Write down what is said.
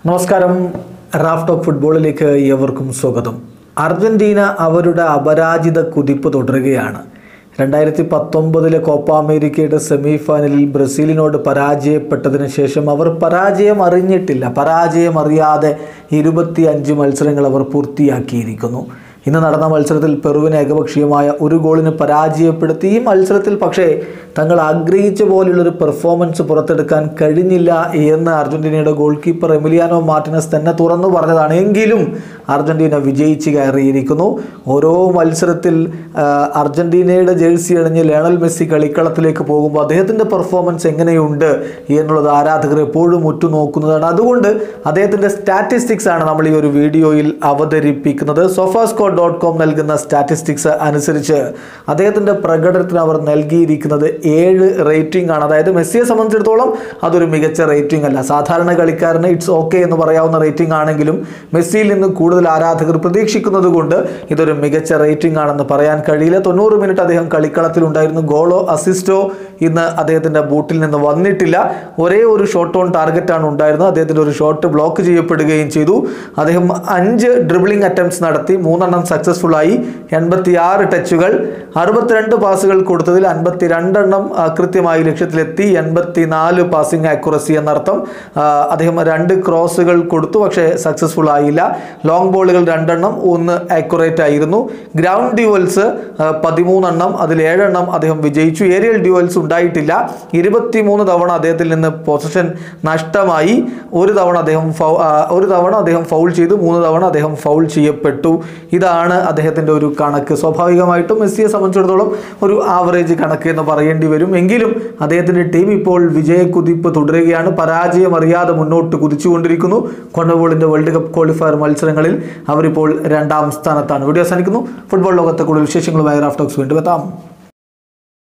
നമസ്കാരം Raf talk ഫുട്ബോളിലേക്ക് ഏവർക്കും സ്വാഗതം അർജന്റീന അവരുടെ അപരാജിത കുതിപ്പ് തുടരുകയാണ് രണ്ടായിരത്തി പത്തൊമ്പതിലെ കോപ്പ അമേരിക്കയുടെ സെമി ഫൈനലിൽ ബ്രസീലിനോട് പരാജയപ്പെട്ടതിന് ശേഷം അവർ പരാജയം അറിഞ്ഞിട്ടില്ല പരാജയം അറിയാതെ ഇരുപത്തി അഞ്ച് മത്സരങ്ങൾ അവർ പൂർത്തിയാക്കിയിരിക്കുന്നു ഇന്ന് നടന്ന മത്സരത്തിൽ പെറുവിനെ ഏകപക്ഷീയമായ ഒരു ഗോളിന് പരാജയപ്പെടുത്തി ഈ മത്സരത്തിൽ പക്ഷേ തങ്ങൾ ആഗ്രഹിച്ച പോലുള്ളൊരു പെർഫോമൻസ് പുറത്തെടുക്കാൻ കഴിഞ്ഞില്ല എന്ന് അർജന്റീനയുടെ ഗോൾ കീപ്പർ എമിലിയാനോ മാർട്ടിനസ് തന്നെ തുറന്നു പറഞ്ഞതാണ് എങ്കിലും അർജന്റീന വിജയിച്ച് കയറിയിരിക്കുന്നു ഓരോ മത്സരത്തിൽ ആ, അർജന്റീനയുടെ ജേഴ്സി അണിഞ്ഞ് ലയണൽ മെസ്സി കളിക്കളത്തിലേക്ക് പോകുമ്പോൾ അദ്ദേഹത്തിൻ്റെ പെർഫോമൻസ് എങ്ങനെയുണ്ട് എന്നുള്ളത് ആരാധകർ എപ്പോഴും ഉറ്റുനോക്കുന്നതാണ് അതുകൊണ്ട് അദ്ദേഹത്തിൻ്റെ സ്റ്റാറ്റിസ്റ്റിക്സ് ആണ് നമ്മൾ ഈ ഒരു വീഡിയോയിൽ അവതരിപ്പിക്കുന്നത് സോഫാസ്കോ ഡോട്ട് കോം നൽകുന്ന സ്റ്റാറ്റിസ്റ്റിക്സ് അനുസരിച്ച് അദ്ദേഹത്തിൻ്റെ പ്രകടനത്തിന് അവർ നൽകിയിരിക്കുന്നത് ഏഴ് റേറ്റിംഗ് ആണ് അതായത് മെസ്സിയെ സംബന്ധിച്ചിടത്തോളം അതൊരു മികച്ച റേറ്റിംഗ് അല്ല സാധാരണ കളിക്കാരന് ഇറ്റ്സ് ഓക്കെ എന്ന് പറയാവുന്ന റേറ്റിംഗ് ആണെങ്കിലും മെസ്സിയിൽ നിന്ന് കൂടുതൽ ആരാധകർ പ്രതീക്ഷിക്കുന്നത് കൊണ്ട് ഇതൊരു മികച്ച റേറ്റിംഗ് ആണെന്ന് പറയാൻ കഴിയില്ല തൊണ്ണൂറ് മിനിറ്റ് അദ്ദേഹം കളിക്കളത്തിലുണ്ടായിരുന്നു ഗോളോ അസിസ്റ്റോ ഇന്ന് അദ്ദേഹത്തിൻ്റെ ബൂട്ടിൽ നിന്ന് വന്നിട്ടില്ല ഒരേ ഒരു ഷോട്ട് ഓൺ ടാർഗറ്റാണ് ഉണ്ടായിരുന്നത് അദ്ദേഹത്തിൻ്റെ ഒരു ഷോട്ട് ബ്ലോക്ക് ചെയ്യപ്പെടുകയും ചെയ്തു അദ്ദേഹം അഞ്ച് ഡ്രിബിളിംഗ് അറ്റംപ്റ്റ്സ് നടത്തി മൂന്നെണ്ണം സക്സസ്ഫുൾ ആയി എൺപത്തി ആറ് ടച്ചുകൾ അറുപത്തിരണ്ട് പാസുകൾ കൊടുത്തതിൽ അൻപത്തി രണ്ടെണ്ണം ആ, കൃത്യമായി ലക്ഷ്യത്തിലെത്തി എൺപത്തി നാല് പാസിംഗ് ആക്യുറസി എന്നർത്ഥം ആ, അദ്ദേഹം രണ്ട് ക്രോസുകൾ കൊടുത്തു പക്ഷേ സക്സസ്ഫുൾ ആയില്ല ലോങ് ബോളുകൾ രണ്ടെണ്ണം ഒന്ന് ആക്യുറേറ്റ് ആയിരുന്നു ഗ്രൗണ്ട് ഡ്യുവൽസ് പതിമൂന്നെണ്ണം അതിൽ ഏഴെണ്ണം അദ്ദേഹം വിജയിച്ചു ഏരിയൽ ഡ്യുവൽസ് ഉണ്ടായിട്ടില്ല ഇരുപത്തിമൂന്ന് തവണ അദ്ദേഹത്തിൽ നിന്ന് പൊസിഷൻ നഷ്ടമായി ഒരു തവണ അദ്ദേഹം ഫൗ- ആ, ഒരു തവണ അദ്ദേഹം ഫൗൾ ചെയ്തു മൂന്ന് തവണ അദ്ദേഹം ഫൗൾ ചെയ്യപ്പെട്ടു ഇതാണ് അദ്ദേഹത്തിൻ്റെ ഒരു കണക്ക് സ്വാഭാവികമായിട്ടും മെസ്സിയെ സംബന്ധിച്ചിടത്തോളം ഒരു ആവറേജ് കണക്ക് എന്ന് പറയേണ്ടി വരും എങ്കിലും അദ്ദേഹത്തിൻ്റെ ടീം ഇപ്പോൾ വിജയക്കുതിപ്പ് തുടരുകയാണ് പരാജയം അറിയാതെ മുന്നോട്ട് കുതിച്ചുകൊണ്ടിരിക്കുന്നു കൊണ്ടബോളിൻ്റെ വേൾഡ് കപ്പ് ക്വാളിഫയർ മത്സരങ്ങളിൽ അവരിപ്പോൾ രണ്ടാം സ്ഥാനത്താണ് വീഡിയോ അവസാനിക്കുന്നു ഫുട്ബോൾ ലോകത്തെ കൂടുതൽ വിശേഷങ്ങളുമായി റാഫ്റ്റോക്സ് വീണ്ടും എത്താം